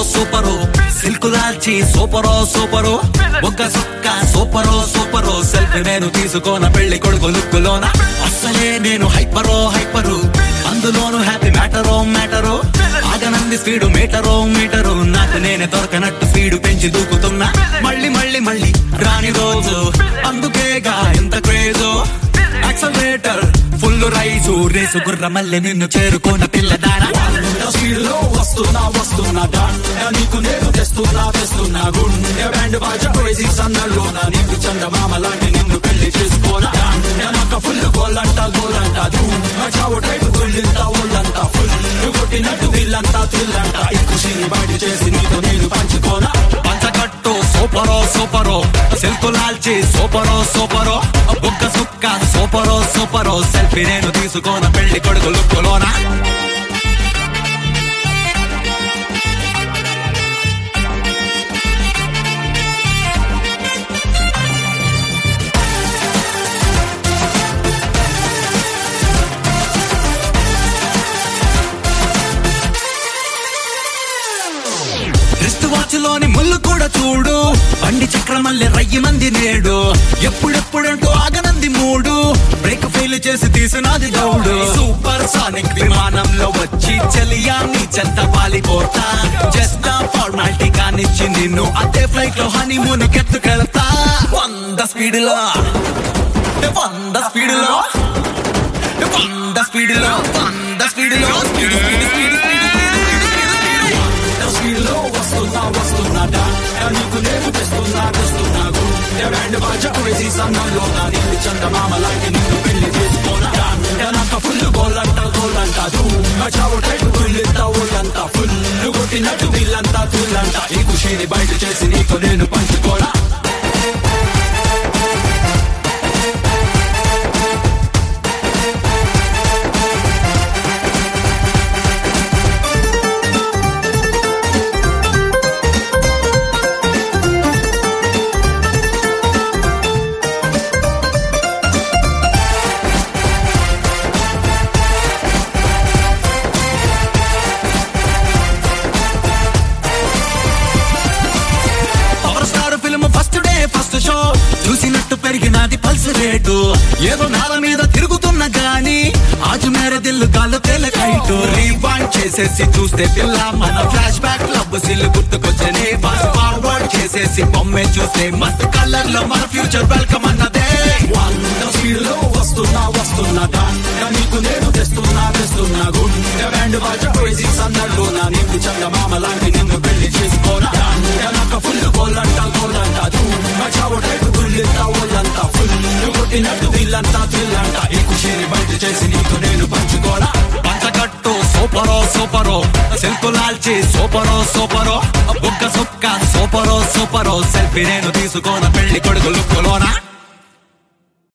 super silk దాల్చి సూపరో super ఒక్క సుక్క సూపరో సూపరు సెల్ఫీ నేను తీసుకోన పెళ్లి కొడుకు లుక్కులోన అస్సలే నేను హైపరో హైపరు అందులోను హ్యాపీ మ్యాటరో మ్యాటరో ఆగనంది స్పీడు మీటరో మీటరు నాకు నేనే దొరకనట్టు స్పీడు పెంచి దూకుతున్నా మళ్ళీ మళ్ళీ మళ్ళీ రాని రోజు అందుకేగా ఎంత క్రేజో యాక్సలరేటర్ ఫుల్ రైజు రేసు గుర్ర మల్లె నిన్ను చేరుకోన పిల్లదానా స్పీడ్లో వస్తున్నా వస్తున్నా దండ నీకు నేను తెస్తున్నా తెస్తున్నా గుండె బ్యాండ్ బాజా క్రేజీ సన్నల్లోన నీకు చందమామ లాంటి నిన్ను పెళ్లి చేసుకోనా దండ నాకు ఫుల్ గోలంట గోలంట ధూమ చావు టైపు తుల్లింత ఒళ్ళంతా ఫుల్ కొట్టినట్టు దిల్లంతా తుల్లంట ఈ ఖుషిని బయట చేసి నీతో నేను పంచుకోనా పంచకట్టు సూపరో సూపరో సిల్క్ లాల్చి సూపరో సూపరో బుక్క సుక్క సూపరో సూపరో సెల్ఫీ నేను తీసుకోన పెళ్లి కొడుకు లుక్కులోనా రిస్ట్ వాచ్ లోని ముళ్ళు కూడా చూడు బండి చక్రమల్లె రయ్యి మంది నేడు ఎప్పుడెప్పుడంటూ ఆగనంది మూడు బ్రేక్ ఫెయిల్ చేసి తీసినది దౌడు సూపర్ సానిక్ విమానంలో వచ్చి చలియాన్ని చెత్త పాలిపోతా జస్ట్ ఫార్మాలిటీ కానిచ్చి నిన్ను అదే ఫ్లైట్ లో హనీమూన్ కెత్తుకెళ్తా వంద స్పీడ్ లో వంద స్పీడ్ లో వంద స్పీడ్ లో వంద స్పీడ్ లో స్పీడ్ స్పీడ్ స్పీడ్ స్పీడ్ స్పీడ్లో వస్తున్నా వస్తున్నా దండ నీకు నేను తెస్తున్నా తెస్తున్నా గుండె బ్యాండ్ బాజా క్రేజీ సన్నల్లోన నీకు చందమామ లాంటి నిన్ను పెళ్లి చేసుకోనా దండ నాకు ఫుల్ గోలంట గోలంట ధూమ చావు టైపు తుల్లింత ఒళ్ళంతా ఫుల్ కొట్టినట్టు దిల్లంతా తుల్లంట ఈ ఖుషిని బయట చేసి నీకు నేను పంచుకోనా power star film first day first show చూసినట్టు పెరిగినది పల్స్ రేటు ఏదో నేల మీద తిరుగుతున్న గాని ఆజు మేర దిల్లు గాలు తెలకైటు రీవాండ్ చేసేసి చూస్తే పిల్ల మన ఫ్లాష్ బ్యాక్ లవ్ సిల్ గుర్తుకొచ్చని ఫాస్ట్ ఫార్వర్డ్ చేసేసి బొమ్మే చూస్తే మస్త్ కలర్ లో మన ఫ్యూచర్ వెల్కమ్ అన్నదే వంద స్పీడ్లో వస్తున్నా వస్తున్నా దండ నీకు నేను తెస్తున్నా తెస్తున్నా గుండె బ్యాండ్ బాజా క్రేజీ సన్నల్లోన నీకు చందమామ లాంటి నిన్ను పెళ్లి చేసుకోనా దండ నాకు ఫుల్ గోలంట గోలంట ధూమ చావు టైపు తుల్లింత ఒళ్ళంతా ఫుల్ కొట్టినట్టు దిల్లంతా తుల్లంట ఈ ఖుషిని బయట చేసి నీకు నేను పంచుకోనా పంచకట్టు సూపరో సూపరో సిల్క్ లాల్చి సూపరో సూపరో బుక్క సుక్క సూపరో సూపరో సెల్ఫీ నేను తీసుకోన పెళ్లి కొడుకు లుక్కులోనా